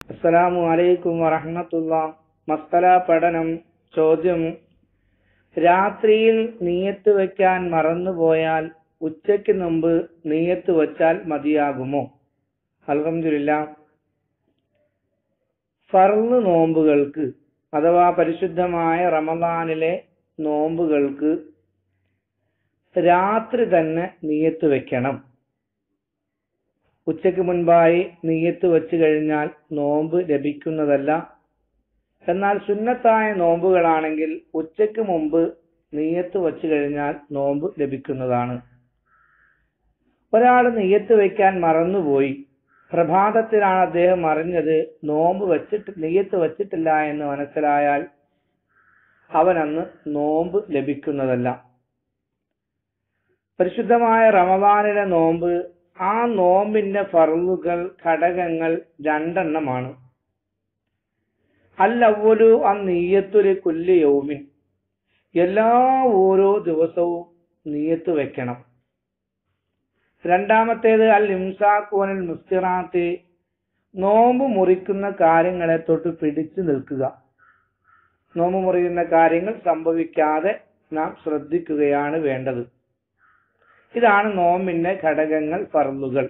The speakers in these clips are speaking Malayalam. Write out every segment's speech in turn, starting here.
അസ്സലാമു അലൈക്കും വറഹ്മത്തുള്ള മസ്തല പഠനം ചോദ്യം രാത്രിയിൽ നീയത്ത് വെക്കാൻ മറന്നുപോയാൽ ഉച്ചയ്ക്ക് മുമ്പ് നീയത്ത് വെച്ചാൽ മതിയാകുമോ അൽഹംദുലില്ല ഫർള് നോമ്പുകൾക്ക് അഥവാ പരിശുദ്ധമായ റമദാനിലെ നോമ്പുകൾക്ക് രാത്രി തന്നെ നീയത്ത് വെക്കണം ഉച്ചയ്ക്ക് മുൻപായി നീയത്ത് വെച്ച് കഴിഞ്ഞാൽ നോമ്പ് ലഭിക്കുന്നതല്ല എന്നാൽ സുന്നത്തായ നോമ്പുകളാണെങ്കിൽ ഉച്ചയ്ക്ക് മുമ്പ് നീയത്ത് വെച്ച് കഴിഞ്ഞാൽ നോമ്പ് ലഭിക്കുന്നതാണ് ഒരാൾ നീയത്ത് വയ്ക്കാൻ മറന്നുപോയി പ്രഭാതത്തിലാണ് അദ്ദേഹം അറിഞ്ഞത് നോമ്പ് വെച്ചിട്ട് നീയത്ത് വച്ചിട്ടില്ല എന്ന് മനസ്സിലായാൽ അവനന്ന് നോമ്പ് ലഭിക്കുന്നതല്ല പരിശുദ്ധമായ റമദാനിലെ നോമ്പ് ആ നോമ്പിന്റെ ഫർളുകൾ ഘടകങ്ങൾ രണ്ടെണ്ണമാണ് അല്ലവലു ആ നീയത്തൊരു കുല്ല് യൗമിൻ എല്ലാ ഓരോ ദിവസവും നീയത്ത് വെക്കണം രണ്ടാമത്തേത് അൽ ഇംസാഖോനൽ മുസ്തിറാത്ത് നോമ്പ് മുറിക്കുന്ന കാര്യങ്ങളെ തൊട്ട് പിടിച്ചു നിൽക്കുക നോമ്പ് മുറിയുന്ന കാര്യങ്ങൾ സംഭവിക്കാതെ നാം ശ്രദ്ധിക്കുകയാണ് വേണ്ടത് ഇതാണ് നോമ്പിന്റെ ഘടകങ്ങൾ ഫർളുകൾ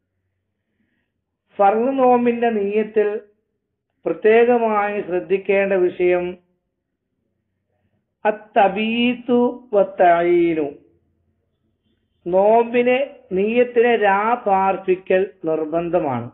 ഫർള് നോമ്പിന്റെ നീയത്തിൽ പ്രത്യേകമായി ശ്രദ്ധിക്കേണ്ട വിഷയം അത്തബീത്തു വത്തഈനു നോമ്പിനെ നീയത്തിനെ രാ പാർപ്പിക്കൽ നിർബന്ധമാണ്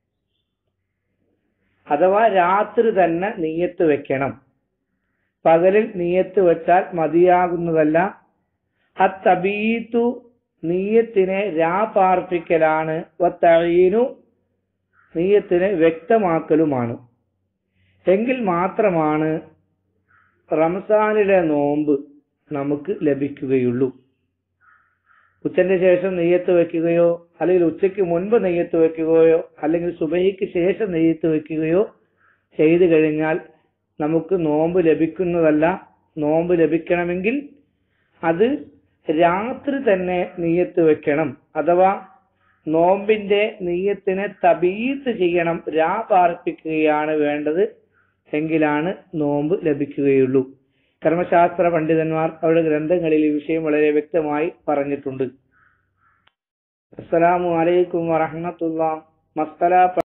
അഥവാ രാത്രി തന്നെ നീയത്ത് വെക്കണം പകലിൽ നീയത്ത് വെച്ചാൽ മതിയാകുന്നതല്ല അത്തബീത്തു നീയത്തിനെ രാ പാർപ്പിക്കലാണ് വത്തഴീനു നീയത്തിനെ വ്യക്തമാക്കലുമാണ് എങ്കിൽ മാത്രമാണ് റംസാനിലെ നോമ്പ് നമുക്ക് ലഭിക്കുകയുള്ളൂ ഉച്ചന്റെ ശേഷം നെയ്യത്ത് വെക്കുകയോ അല്ലെങ്കിൽ ഉച്ചയ്ക്ക് മുൻപ് നെയ്യത്ത് വെക്കുകയോ അല്ലെങ്കിൽ സുബഹിക്ക് ശേഷം നെയ്യത്ത് വെക്കുകയോ ചെയ്തു കഴിഞ്ഞാൽ നമുക്ക് നോമ്പ് ലഭിക്കുന്നതല്ല നോമ്പ് ലഭിക്കണമെങ്കിൽ അത് രാത്രി തന്നെ നീയത്ത് വെക്കണം അഥവാ നോമ്പിന്റെ നീയത്തിനെ തബീത്ത് ചെയ്യണം രാ പാർപ്പിക്കുകയാണ് വേണ്ടത് എങ്കിലാണ് നോമ്പ് ലഭിക്കുകയുള്ളൂ കർമ്മശാസ്ത്ര പണ്ഡിതന്മാർ അവരുടെ ഗ്രന്ഥങ്ങളിൽ ഈ വിഷയം വളരെ വ്യക്തമായി പറഞ്ഞിട്ടുണ്ട് അസ്സലാമു അലൈക്കും വറഹ്മത്തുള്ളാഹി മസ്തല